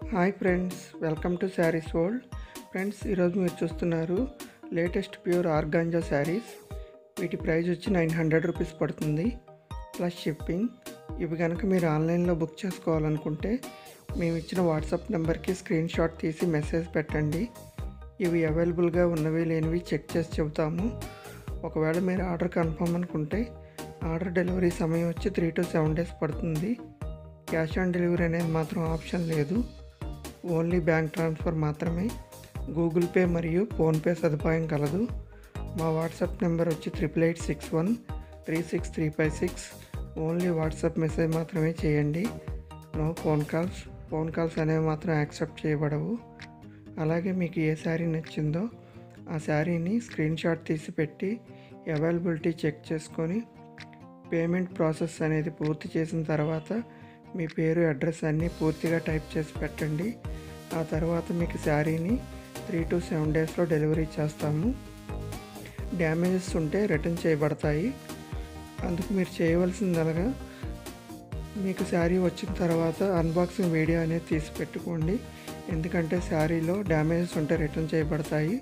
hi friends welcome to sarees world friends ఈరోజు మీరు చూస్తున్నారు లేటెస్ట్ ప్యూర్ ఆర్గాంజా శారీస్ వీటి ప్రైస్ వచ్చి నైన్ హండ్రెడ్ రూపీస్ పడుతుంది ప్లస్ షిప్పింగ్ ఇవి కనుక మీరు ఆన్లైన్లో బుక్ చేసుకోవాలనుకుంటే మేము ఇచ్చిన వాట్సాప్ నెంబర్కి స్క్రీన్ షాట్ తీసి మెసేజ్ పెట్టండి ఇవి అవైలబుల్గా ఉన్నవి లేనివి చెక్ చేసి చెబుతాము ఒకవేళ మీరు ఆర్డర్ కన్ఫర్మ్ అనుకుంటే ఆర్డర్ డెలివరీ సమయం వచ్చి త్రీ టు సెవెన్ డేస్ పడుతుంది క్యాష్ ఆన్ డెలివరీ అనేది మాత్రం ఆప్షన్ లేదు ఓన్లీ బ్యాంక్ ట్రాన్స్ఫర్ మాత్రమే గూగుల్ పే మరియు ఫోన్పే సదుపాయం కలదు మా వాట్సాప్ నెంబర్ వచ్చి triple eight six one three six three five six only WhatsApp message మాత్రమే చేయండి no phone calls phone calls అనేవి మాత్రం యాక్సెప్ట్ చేయబడవు అలాగే మీకు ఏ శారీ నచ్చిందో ఆ శారీని స్క్రీన్ షాట్ తీసి పెట్టి అవైలబిలిటీ చెక్ చేసుకొని పేమెంట్ ప్రాసెస్ అనేది పూర్తి చేసిన తర్వాత మీ పేరు అడ్రస్ అన్నీ పూర్తిగా టైప్ చేసి పెట్టండి ఆ తర్వాత మీకు శారీని త్రీ టు సెవెన్ డేస్లో డెలివరీ చేస్తాము డ్యామేజెస్ ఉంటే రిటర్న్ చేయబడతాయి అందుకు మీరు చేయవలసిందనగా మీకు శారీ వచ్చిన తర్వాత అన్బాక్సింగ్ వీడియో అనేది తీసి పెట్టుకోండి ఎందుకంటే శారీలో డ్యామేజెస్ ఉంటే రిటర్న్ చేయబడతాయి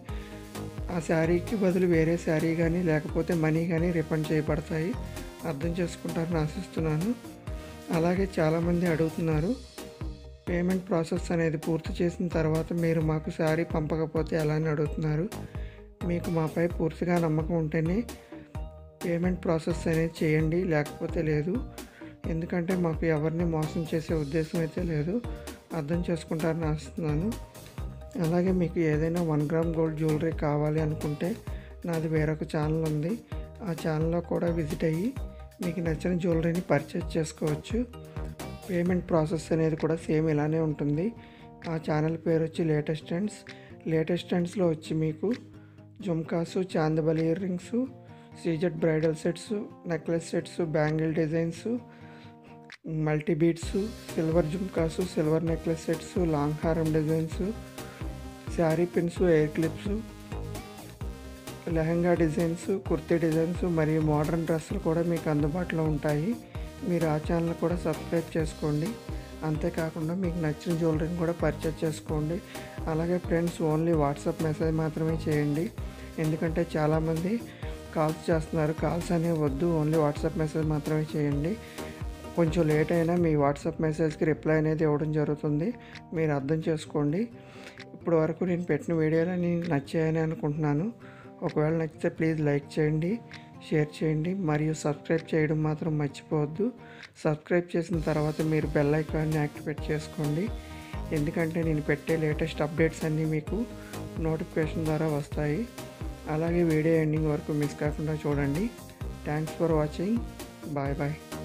ఆ శారీకి బదులు వేరే శారీ కానీ లేకపోతే మనీ కానీ రిఫండ్ చేయబడతాయి అర్థం చేసుకుంటారని ఆశిస్తున్నాను అలాగే చాలామంది అడుగుతున్నారు పేమెంట్ ప్రాసెస్ అనేది పూర్తి చేసిన తర్వాత మీరు మాకు శారీ పంపకపోతే ఎలా అని అడుగుతున్నారు మీకు మాపై పూర్తిగా నమ్మకం ఉంటేనే పేమెంట్ ప్రాసెస్ అనేది చేయండి లేకపోతే లేదు ఎందుకంటే మాకు ఎవరిని మోసం చేసే ఉద్దేశం అయితే లేదు అర్థం చేసుకుంటారని ఆశిస్తున్నాను అలాగే మీకు ఏదైనా వన్ గ్రామ్ గోల్డ్ జ్యువెలరీ కావాలి అనుకుంటే నాది వేరొక ఛానల్ ఉంది ఆ ఛానల్లో కూడా విజిట్ అయ్యి మీకు నచ్చిన జ్యువెలరీని పర్చేజ్ చేసుకోవచ్చు పేమెంట్ ప్రాసెస్ అనేది కూడా సేమ్ ఇలానే ఉంటుంది ఆ ఛానల్ పేరు వచ్చి లేటెస్ట్ ట్రెండ్స్ లేటెస్ట్ ట్రెండ్స్లో వచ్చి మీకు jhumkas chandbali ear rings CZ bridal sets necklace sets bangle designs multi beads silver jhumkas silver necklace sets long haram designs saree pins hair clips lehenga designs kurti designs మరియు మోడర్న్ డ్రెస్సులు కూడా మీకు అందుబాటులో ఉంటాయి మీరు ఆ ఛానల్ కూడా సబ్స్క్రైబ్ చేసుకోండి అంతేకాకుండా మీకు నచ్చిన జ్యువెలరీని కూడా పర్చేజ్ చేసుకోండి అలాగే ఫ్రెండ్స్ ఓన్లీ వాట్సాప్ మెసేజ్ మాత్రమే చేయండి ఎందుకంటే చాలామంది కాల్స్ చేస్తున్నారు కాల్స్ అనేవి వద్దు ఓన్లీ వాట్సాప్ మెసేజ్ మాత్రమే చేయండి కొంచెం లేట్ అయినా మీ వాట్సాప్ మెసేజ్కి రిప్లై అనేది ఇవ్వడం జరుగుతుంది మీరు అర్థం చేసుకోండి ఇప్పుడు వరకు నేను పెట్టిన వీడియోలని నచ్చాయని అనుకుంటున్నాను ఒకవేళ నచ్చితే ప్లీజ్ లైక్ చేయండి షేర్ చేయండి మరియు సబ్స్క్రైబ్ చేయడం మాత్రం మర్చిపోవద్దు సబ్స్క్రైబ్ చేసిన తర్వాత మీరు బెల్ ఐకాన్ని యాక్టివేట్ చేసుకోండి ఎందుకంటే నేను పెట్టే లేటెస్ట్ అప్డేట్స్ అన్నీ మీకు నోటిఫికేషన్ ద్వారా వస్తాయి అలాగే వీడియో ఎండింగ్ వరకు మిస్ కాకుండా చూడండి thanks for watching bye bye